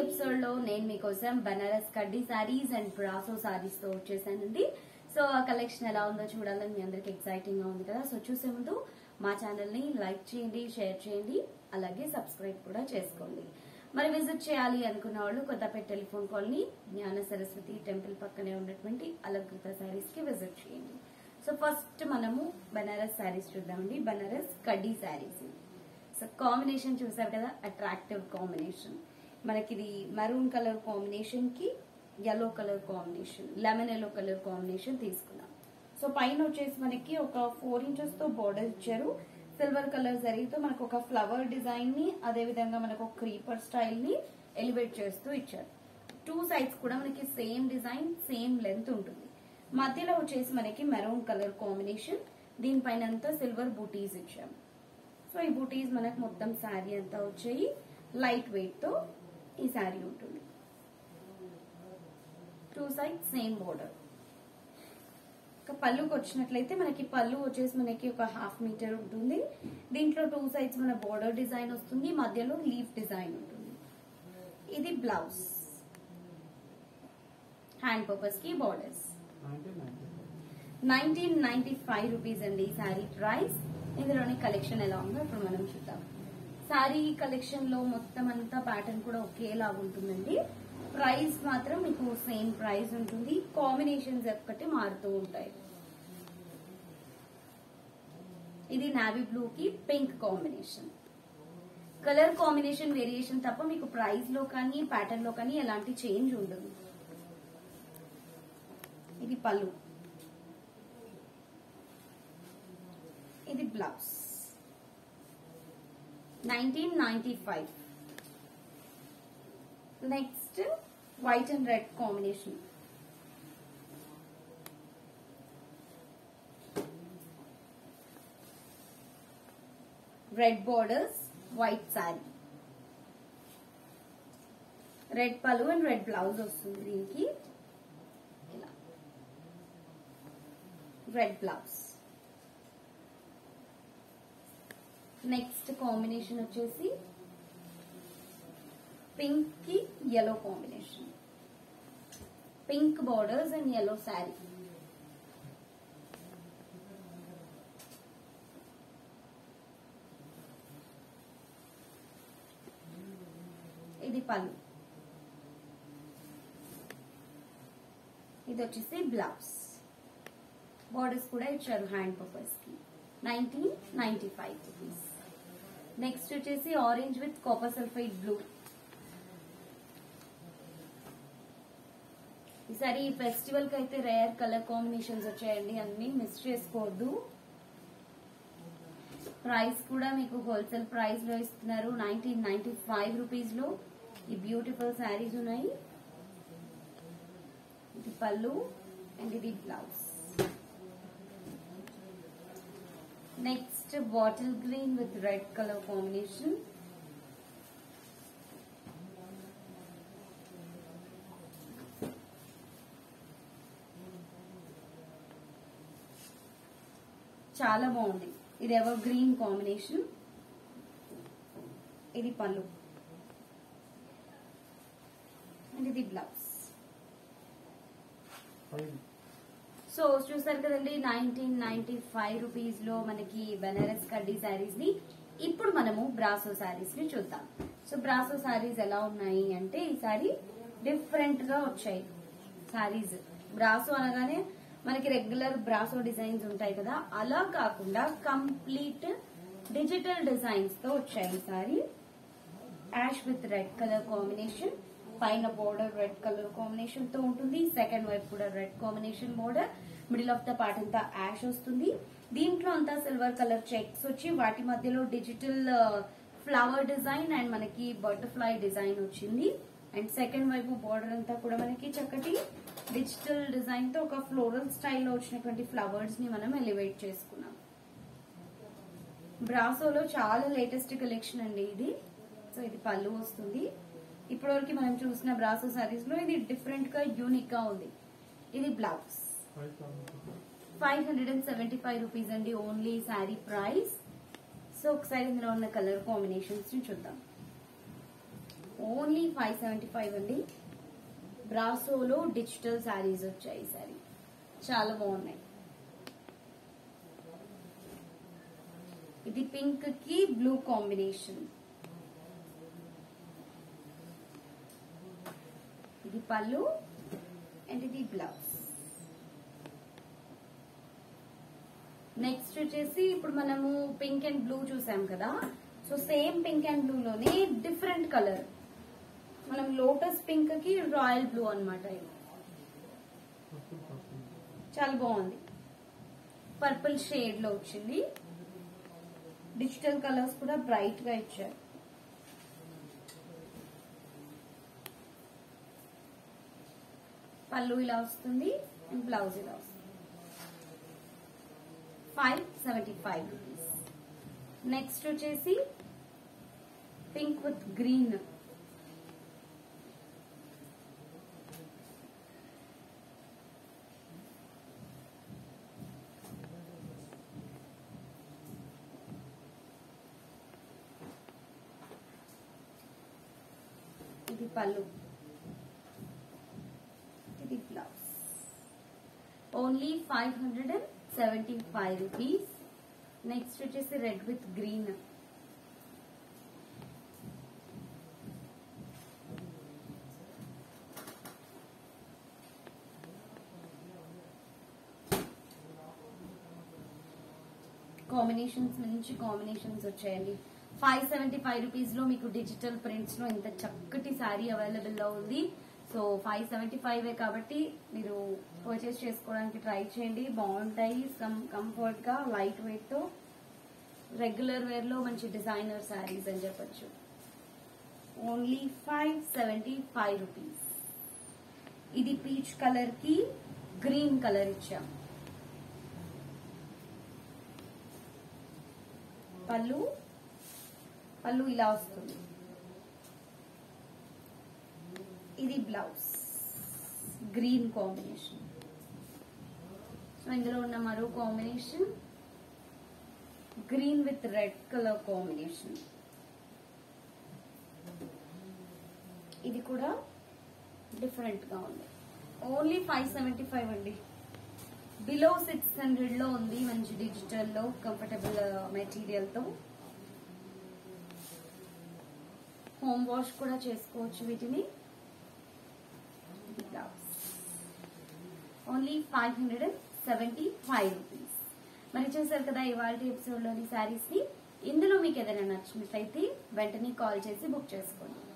episode లో నేను మీకోసం బనారస్ కడ్డీ సారీస్ అండ్ బ్రాసో సారీస్ తో వచ్చేసానండి సో ఆ కలెక్షన్ ఎలా ఉందో చూడాలని మీ అందరికి ఎక్సైటింగ్ గా ఉంది కదా సో చూసే ముందు మా ఛానల్ ని లైక్ చేయండి షేర్ చేయండి అలాగే సబ్స్క్రైబ్ కూడా చేసుకోండి మరి విజిట్ చేయాలి అనుకున్న వాళ్ళు కొత్తపేట టెలిఫోన్ కాలనీ జ్ఞాన సరస్వతి టెంపుల్ పక్కనే ఉన్నటువంటి అలంకృత శారీస్ కి విజిట్ చేయండి సో ఫస్ట్ మనము బనారస్ శారీస్ చూద్దామండి బనారస్ కడ్డీ శారీస్ సో కాంబినేషన్ చూసారు కదా అట్రాక్టివ్ కాంబినేషన్ మనకి ఇది మరూన్ కలర్ కాంబినేషన్ కి yellow colour combination lemon yellow colour combination తీసుకున్నాం సో పైన వచ్చేసి మనకి ఒక ఫోర్ ఇంచెస్ తో బోర్డర్ ఇచ్చారు సిల్వర్ కలర్ జరీతో మనకు ఒక ఫ్లవర్ డిజైన్ ని అదే విధంగా మనకు ఒక క్రీపర్ స్టైల్ ని ఎలివేట్ చేస్తూ ఇచ్చారు టూ సైడ్స్ కూడా మనకి సేమ్ డిజైన్ సేమ్ లెంత్ ఉంటుంది మధ్యలో వచ్చేసి మనకి మెరూన్ కలర్ కాంబినేషన్ దీనిపైన అంతా సిల్వర్ బూటీస్ ఇచ్చాము సో ఈ బూటీస్ మనకు మొత్తం శారీ అంతా వచ్చాయి లైట్ వెయిట్ తో ఈ శారీ ఉంటుంది టూ సైడ్ సేమ్ బోర్డర్ ఇక పళ్ళుకి వచ్చినట్లయితే మనకి పళ్ళు వచ్చేసి మనకి ఒక హాఫ్ మీటర్ ఉంటుంది దీంట్లో టూ సైడ్స్ మన బోర్డర్ డిజైన్ వస్తుంది మధ్యలో లీఫ్ డిజైన్ ఉంటుంది ఇది బ్లౌజ్ హ్యాండ్ పర్పస్ కి borders nineteen ninety five rupees అండి ఈ శారీ ప్రైస్ ఇందులోని కలెక్షన్ ఎలా ఉందో ఇప్పుడు మనం చూద్దాం శారీ కలెక్షన్ లో మొత్తం అంతా ప్యాటర్న్ కూడా ఒకేలా ఉంటుందండి ప్రైస్ మాత్రం మీకు సేమ్ ప్రైస్ ఉంటుంది కాంబినేషన్స్ ఒక్కటి మారుతూ ఉంటాయి ఇది నావీ బ్లూ కి pink combination colour combination variation తప్ప మీకు ప్రైస్ లో కానీ ప్యాటర్న్ లో కానీ ఎలాంటి చేంజ్ ఉండదు ఇది పళ్ళు ఇది blouse nineteen ninety five next white and red combination red borders white sari red పలు అండ్ రెడ్ బ్లౌజ్ వస్తుంది దీనికి ఇలా రెడ్ బ్లౌజ్ నెక్స్ట్ కాంబినేషన్ వచ్చేసి పింక్ కి yellow combination pink borders and yellow sari ఇది పళ్ళు ఇది వచ్చేసి బ్లౌజ్ బార్డర్స్ కూడా ఇచ్చారు హ్యాండ్ పర్పస్ కి nineteen ninety five rupees next వచ్చేసి orange with copper sulphide blue ఈసారి ఈ ఫెస్టివల్ కి అయితే రేర్ కలర్ కాంబినేషన్స్ వచ్చాయండి అన్ని మిస్ చేసుకోవద్దు ప్రైస్ కూడా మీకు హోల్సేల్ ప్రైస్ లో ఇస్తున్నారు నైన్టీన్ నైన్టీ ఫైవ్ రూపీస్ లో ఈ బ్యూటిఫుల్ శారీస్ ఉన్నాయి ఇది పళ్ళు అండ్ ఇది blouse next bottle green with red colour combination చాలా బాగుంది ఇది ఎవర్ గ్రీన్ కాంబినేషన్ ఇది పళ్ళు అండ్ ఇది బ్లౌజ్ సో చూసారు కదండి నైన్టీన్ నైన్టీ ఫైవ్ రూపీస్ లో మనకి బెనారస్ కడ్డీ శారీస్ ని ఇప్పుడు మనము బ్రాసో శారీస్ ని చూద్దాం సో బ్రాసో శారీస్ ఎలా ఉన్నాయి అంటే ఈసారి డిఫరెంట్ గా వచ్చాయి శారీస్ బ్రాసో అనగానే మనకి రెగ్యులర్ బ్రాసో డిజైన్స్ ఉంటాయి కదా అలా కాకుండా కంప్లీట్ డిజిటల్ డిజైన్స్ తో వచ్చాయి ఈసారి ash with red colour combination పైన బోర్డర్ రెడ్ కలర్ కాంబినేషన్ తో ఉంటుంది సెకండ్ వైపు కూడా red combination border middle of the part అంతా యాష్ వస్తుంది దీంట్లో అంతా సిల్వర్ కలర్ చెక్స్ వచ్చి వాటి మధ్యలో డిజిటల్ ఫ్లవర్ డిజైన్ అండ్ మనకి బటర్ఫ్లై డిజైన్ వచ్చింది అండ్ సెకండ్ వైపు బోర్డర్ అంతా కూడా మనకి చక్కటి డిజిటల్ డిజైన్ తో ఒక ఫ్లోరల్ స్టైల్లో వచ్చినటువంటి ఫ్లవర్స్ ని మనం ఎలివేట్ చేసుకున్నాం బ్రాసోలో చాలా లేటెస్ట్ కలెక్షన్ అండి ఇది సో ఇది పళ్ళు వస్తుంది ఇప్పటివరకు మనం చూసిన బ్రాసో సారీస్ లో ఇది డిఫరెంట్ గా యూనిక్ గా ఉంది ఇది blouse five hundred and seventy five rupees అండి ఓన్లీ శారీ ప్రైస్ సో ఒకసారి ఇందులో ఉన్న కలర్ కాంబినేషన్స్ ని చూద్దాం ఓన్లీ ఫైవ్ సెవెంటీ ఫైవ్ అండి బ్రాసోలో డిజిటల్ శారీస్ వచ్చాయి ఈ శారీ చాలా బాగున్నాయి ఇది పింక్ కి బ్లూ కాంబినేషన్ ఇది పళ్ళు అండ్ ఇది బ్లౌజ్ నెక్స్ట్ వచ్చేసి ఇప్పుడు మనము పింక్ అండ్ బ్లూ చూసాం కదా so same pink and blue లోనే డిఫరెంట్ కలర్ మనం లోటస్ పింక్ కి రాయల్ బ్లూ అన్నమాట ఇది చాలా బాగుంది పర్పుల్ షేడ్ లో వచ్చింది డిజిటల్ కలర్స్ కూడా బ్రైట్ గా ఇచ్చారు పళ్ళు ఇలా వస్తుంది అండ్ బ్లౌజ్ ఇలా వస్తుంది five seventy five rupees next వచ్చేసి పింక్ విత్ గ్రీన్ ఇది పళ్ళు ఇది blouse only five hundred and seventy five rupees next వచ్చేసి రెడ్ విత్ గ్రీన్ కాంబినేషన్స్ మంచి కాంబినేషన్స్ వచ్చాయండి ఫైవ్ సెవెంటీ ఫైవ్ రూపీస్ లో మీకు డిజిటల్ ప్రింట్స్ లో ఇంత చక్కటి శారీ అవైలబుల్ లో ఉంది సో ఫైవ్ సెవెంటీ ఫైవ్ కాబట్టి మీరు పర్చేస్ చేసుకోవడానికి ట్రై చేయండి బాగుంటాయి సమ్ కంఫర్ట్ గా లైట్ వెయిట్ తో రెగ్యులర్ వేర్ లో మంచి డిజైనర్ శారీస్ అని చెప్పొచ్చు only five seventy five rupees ఇది పీచ్ కలర్ కి గ్రీన్ కలర్ ఇచ్చాం పళ్ళు పళ్ళు ఇలా వస్తుంది ఇది బ్లౌజ్ గ్రీన్ కాంబినేషన్ సో ఇందులో ఉన్న మరో combination green with red colour combination ఇది కూడా డిఫరెంట్ గా ఉంది ఓన్లీ ఫైవ్ సెవెంటీ ఫైవ్ అండి బిలో సిక్స్ హండ్రెడ్ లో ఉంది మంచి డిజిటల్ లో కంఫర్టబుల్ మెటీరియల్ తో హోమ్ వాష్ కూడా చేసుకోవచ్చు వీటిని only five hundred and seventy five rupees మరి చూసారు కదా ఇవాళ ఎపిసోడ్ లోని శారీస్ ని ఇందులో మీకు ఏదైనా నచ్చినట్లయితే వెంటనే కాల్ చేసి బుక్ చేసుకోండి